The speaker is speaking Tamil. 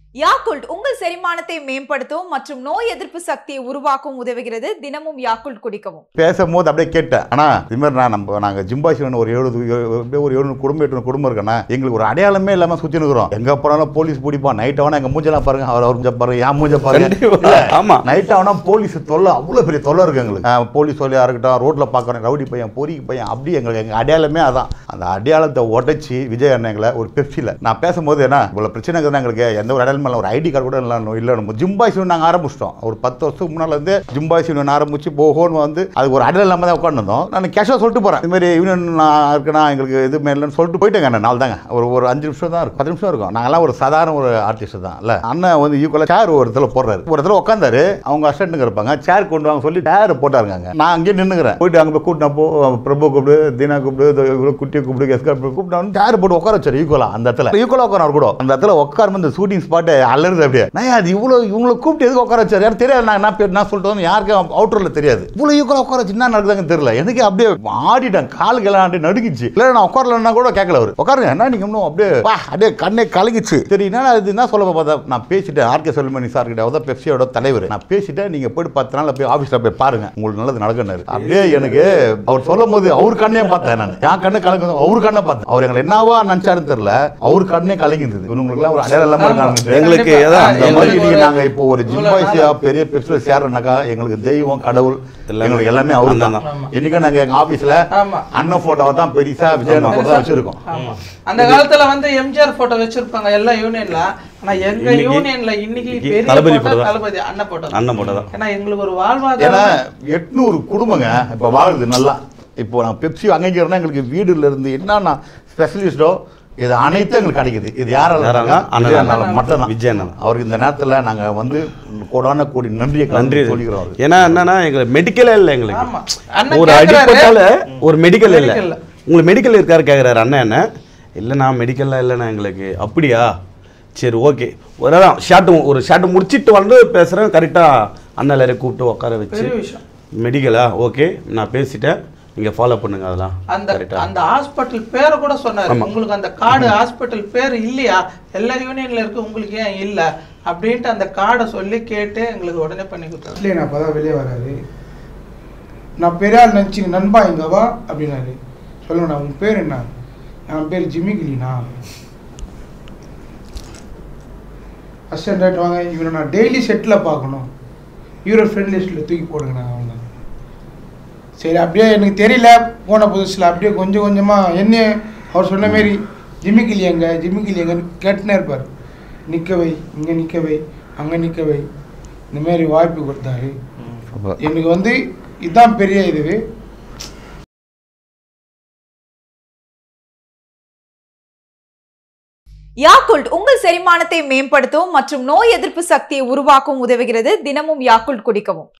யாக்குல்ட் உங்கள் செரிமானத்தை மேம்படுத்தவும் மற்றும் நோய் எதிர்ப்பு சக்தியை உருவாக்கவும் உதவுகிறது தினமும் யாக்குல்ட் குடிக்கவும் பேசும்போது அப்படியே கேட்டேன் ஆனா இது மாதிரி நான் நம்ம நாங்கள் ஜிம்பாசிவன் ஒரு எழுபது எப்படியோ ஒரு எழுநூறு குடும்பம் எட்டு குடும்பம் இருக்கேன்னா எங்களுக்கு ஒரு அடையாளமே இல்லாமல் சுற்றி நிற்கிறோம் எங்கே போனாலும் போலீஸ் பிடிப்பான் நைட் ஆனா எங்கள் மூஞ்செல்லாம் பாருங்க அவர் அவர் மூஞ்ச பாருங்க என் மூஞ்ச பாருங்க கண்டிப்பா. ஆமா. நைட் ஆனா போலீஸ் தொல்லை அவ்வளோ பெரிய தொல்லை இருக்கு எங்களுக்கு அஹ், போலீஸ் தொல்லையாக இருக்கட்டும் ரோட்டில் பார்க்குறோம் ரவுடி பையன் பொறிக்கு பையன் அப்படி எங்களுக்கு எங்கள் அடையாளமே அதான் அந்த அடையாளத்தை உடைச்சி விஜய் அண்ணன் எங்களை ஒரு பெப்சியில் நான் பேசும்போது என்ன இவ்வளோ பிரச்சனை இருக்குதுன்னா எங்களுக்கு எந்த ஒரு அடையாளம் இல்லை ஒரு ஐடி கார்டு கூட இல்லை இல்லை நம்ம ஜிம்பாய்ஸ் நாங்கள் ஆரம்பிச்சிட்டோம் ஒரு பத்து வருஷத்துக்கு முன்னால் இருந்து ஜிம்பாய்ஸ் யூனியன் ஆரம்பிச்சு போகோன்னு வந்து அதுக்கு ஒரு அடையாளம் இல்லாமல் தான் உட்காந்துருந்தோம் நான் கேஷுவாக சொல்லிட்டு போகிறேன் இது மாதிரி யூனியன் நான் இருக்கேனா எங்களுக்கு இது இல்லைன்னு சொல்லிட்டு போயிட்டேங்க நான் நாள் தாங்க ஒரு ஒரு அஞ்சு நிமிஷம் தான் இருக்கும் பத்து நிமிஷம் இருக்கும் நாங்கெல்லாம் ஒரு சாதாரண ஒரு ஆர்டிஸ்ட் தான் இல்லை அண்ணன் வந்து ஈக்குவலாக சேர் ஒரு இடத்துல போடுறாரு ஒரு இடத்துல உட்காந்தாரு அவங்க அசிஸ்டன்ட்டுங்க இருப்பாங்க சேர் கொண்டு வாங்க சொல்லி சேர் போட்டாருங்க அங்க. நான் அங்கேயே நின்னுக்கிறேன் போயிட்டு அங்கே போய் கூட்டினா போ பிரபு கூப்பிடு தீனா கூப்பிடு இதோ இவ்வளோ குட்டியை கூப்பிடு எஸ்கார் கூப்பிட்டு வந்து சேர் போட்டு உட்கார வச்சாரு ஈக்குவலாக அந்த இடத்துல ஈக்குவலாக உட்கார கூட அந்த இடத்துல உட்காரும் இந்த ஷூட்டிங் ஸ்பாட்டு அலருது அப்படியே நான் அது இவ்வளோ இவங்களை கூப்பிட்டு எதுக்கு உட்கார வச்சாரு யாரும் தெரியாது நான் என்ன பேர் நான் சொல்லிட்டு வந்து யாருக்கும் அவுட்டரில் தெரியாது இவ்வளோ ஈக்குவலாக உட்கார வச்சு என்ன நடக்குதுன்னு தெரியல எனக்கு அப்படியே ஆடிட்டேன் காலுக்கு எல்லாம் ஆடி நடுங்கிச்சு இல்லை நான் உட்காரலன்னா கூட கேட்கல அவர் உட்காருங்க என்ன நீங்க இன்னும் அப்படியே வா அப்படியே கண்ணே கலங்கிச்சு சரி என்ன இது என்ன சொல்ல பார்த்தா நான் பேசிட்டேன் ஆர்கே செல்மணி சார் கிட்ட அவர் பெப்சியோட தலைவர் நான் பேசிட்டேன் நீங்க போயிட்டு பத்து நாள் போய் ஆஃபீஸில் போய் பாருங்க உங்களுக்கு நல்லது நடக்கணும் அப்படியே எனக்கு அவர் சொல்லும் போது அவர் கண்ணே பார்த்தேன் நான் என் கண்ணு கலங்க அவர் கண்ணை பார்த்தேன் அவர் எங்களை என்னவா நினைச்சாருன்னு தெரியல அவர் கண்ணே கலங்கிருந்தது இவங்களுக்குலாம் ஒரு அடையாளம் இல்லாம இருக்காங்க எங்களுக்கு அதான் அந்த மாதிரி எங்களுக்கு இன்னைக்கு நாங்க இப்போ ஒரு ஜிம்பாய்ஸியா பெரிய பெப்சில் சேர்றனாக்கா எங்களுக்கு தெய்வம் கடவுள் எங்களுக்கு எல்லாமே அவரு தான் இன்னைக்கு நாங்க எங்க ஆபீஸ்ல ஆமா. அண்ணன் போட்டோவை தான் பெருசா விஜய் போட்டோ தான் வச்சிருக்கோம் ஆமா. அந்த காலத்துல வந்து எம்ஜிஆர் போட்டோ வச்சிருப்பாங்க எல்லா யூனியன்ல ஆனா எங்க இன்னைக்கு யூனியன்ல இன்னைக்கு இன்னைக்கு பெரிய தளபதி photo photo தான். தளபதி அண்ணன் போட்டோ அண்ணன் போட்டோ தான் ஏன்னா எங்களுக்கு ஒரு ஏன்னா வாழ்வாதாரம் எட்நூறு குடும்பங்க இப்போ வாழுது நல்லா இப்போ நான் பெப்சி அங்கீகிறோம்னா எங்களுக்கு வீடுல இருந்து என்னன்னா ஸ்பெஷலிஸ்டோ இது அனைத்தும் எங்களுக்கு கிடைக்குது இது யாரால யாரால? அண்ணன் விஜய் அண்ணால மட்டும்தான் விஜய் அண்ணன். அவருக்கு இந்த நேரத்துல நாங்க வந்து கோடான கோடி நன்றியை நன்றி சொல்லிக்கிறோம் அவருக்கு. ஏன்னா என்னன்னா எங்களுக்கு மெடிக்கலே இல்லை எங்களுக்கு ஆமா. அண்ணன் ஒரு கேக்குறாரு. அடிப்பட்டால ஒரு மெடிக்கல் இல்லை Medical இல்ல. உங்களுக்கு மெடிக்கல் இருக்காரு கேட்குறாரு அண்ணன் என்ன இல்லைண்ணா மெடிக்கல்லாம் இல்லைண்ணா எங்களுக்கு அப்படியா சரி ஓகே ஒரு அதான் ஷார்ட் ஒரு ஷார்ட் முடிச்சிட்டு வந்து பேசுகிறேன் கரெக்டாக அண்ணன் எல்லாரையும் கூப்பிட்டு உட்கார வச்சு பெரிய விஷயம் மெடிக்கலா ஓகே நான் பேசிட்டேன் நீங்கள் ஃபாலோ பண்ணுங்க அதெல்லாம் அந்த கரெக்டாக அந்த ஹாஸ்பிட்டல் பேரை கூட சொன்னாரு உங்களுக்கு அந்த கார்டு ஹாஸ்பிட்டல் பேர் இல்லையா எல்லா யூனியன்ல இருக்கு உங்களுக்கு ஏன் இல்ல அப்படின்ட்டு அந்த கார்டை சொல்லி கேட்டு எங்களுக்கு உடனே பண்ணி கொடுத்தாரு இல்லையே நான் அப்போ தான் வெளியே வராரு நான் பெரியாள் நினச்சி நண்பா இங்க வா அப்படின்னாரு சொல்லுங்கண்ணா உன் பேர் என்ன என் பேர் ஜிம்மி கிளினா அசிஸ்டன்ட் வாங்க இவனை நான் டெய்லி செட்டில் பார்க்கணும் ஹீரோ ஃப்ரெண்ட் லிஸ்ட்டில் தூக்கி போடுங்கண்ணா அவங்க சரி அப்படியே எனக்கு தெரியல போன புதுசில் அப்படியே கொஞ்சம் கொஞ்சமாக என்ன அவர் சொன்ன மாரி ஜிம்மி கிளி எங்க ஜிம்மி கிளி எங்கன்னு கேட்டுனே இருப்பார் நிற்க வை இங்கே நிற்க வை அங்கே நிற்க வை இந்த மாதிரி வாய்ப்பு கொடுத்தாரு எனக்கு வந்து இதுதான் பெரிய இது யாக்குல்ட் உங்கள் செரிமானத்தை மேம்படுத்தவும் மற்றும் நோய் எதிர்ப்பு சக்தியை உருவாக்கவும் உதவுகிறது தினமும் யாக்குல்ட் குடிக்கவும்